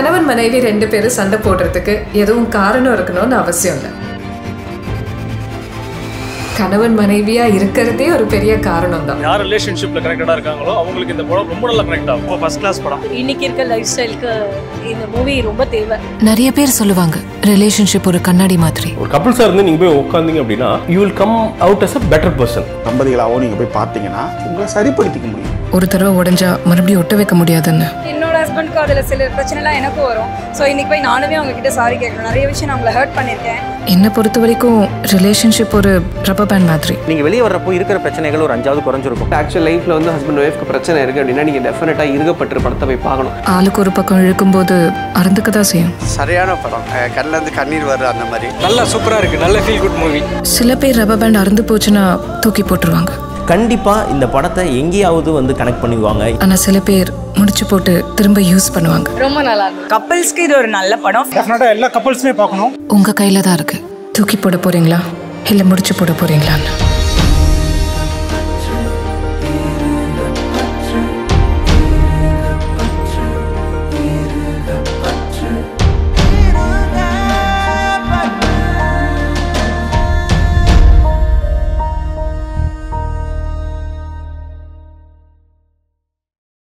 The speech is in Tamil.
கணவன் மனைவி ரெண்டு பேரும் சண்டை போடுறதுக்கு எதுவும் காரணம் இருக்கணும்னு அவசியம் இல்லை கணவன் மனைவியா இருக்கிறதே ஒரு பெரிய காரணம் தான் யார் ரிலேஷன்ஷிப்ல கனெக்டடா இருக்காங்களோ அவங்களுக்கு இந்த படம் ரொம்ப நல்லா கனெக்ட் ஆகும் ஃபர்ஸ்ட் கிளாஸ் படம் இன்னைக்கு இருக்க லைஃப் ஸ்டைலுக்கு இந்த மூவி ரொம்ப தேவை நிறைய பேர் சொல்லுவாங்க ரிலேஷன்ஷிப் ஒரு கண்ணாடி மாதிரி ஒரு கப்புள்ஸாக இருந்து நீங்கள் போய் உட்காந்தீங்க அப்படின்னா you will come out as a better person தம்பதிகளாகவும் நீங்கள் போய் பார்த்தீங்கன்னா உங்களை சரிப்படுத்திக்க முடியும் ஒரு தடவை உடைஞ்சா மறுபடியும் ஒட்ட வைக்க முடியாதுன்னு என்னோட ஹஸ்பண்டுக்கு அதில் சில பிரச்சனைலாம் எனக்கும் வரும் ஸோ இன்னைக்கு போய் நானுமே அவங்க கிட்ட சாரி கேட்கணும் நிறைய விஷயம் நான் அவங்களை ஹர்ட் பண்ணியிருக்கேன் என்னை பொறுத்த வரைக்கும் ரிலேஷன்ஷிப் ஒரு ரப்பர் பேண்ட் மாதிரி நீங்கள் வெளியே வர்றப்போ இருக்கிற பிரச்சனைகள் ஒரு அஞ்சாவது குறைஞ்சிருக்கும் ஆக்சுவல் லைஃப்ல வந்து ஹஸ்பண்ட் ஒய்ஃப்க்கு பிரச்சனை இருக்கு அப்படின்னா நீங்க டெஃபினட்டா இருக்கப்பட்டு படத்தை போய் பார்க்கணும் ஆளுக்கு ஒரு பக்கம் இழுக்கும்போது அறந்துக்க தான் செய்யும் சரியான படம் கண்ணில் இருந்து கண்ணீர் வருது அந்த மாதிரி நல்லா சூப்பரா இருக்கு நல்ல ஃபீல் குட் மூவி சில பேர் ரப்பர் பேண்ட் அறுந்து போச்சுன்னா தூக்கி போட்டுருவாங்க கண்டிப்பாக இந்த படத்தை எங்கேயாவது வந்து கனெக்ட் பண்ணிடுவாங்க ஆனா சில பேர் முடிச்சு போட்டு திரும்ப யூஸ் பண்ணுவாங்க ரொம்ப நல்லா இருக்கும் கப்பல்ஸ்க்கு இது ஒரு நல்ல படம் டெஃபினட்டா எல்லா கப்பல்ஸுமே பார்க்கணும் உங்க கையில தான் இருக்கு தூக்கி போட போறீங்களா இல்ல முடிச்சு போட போறீங்களான்னு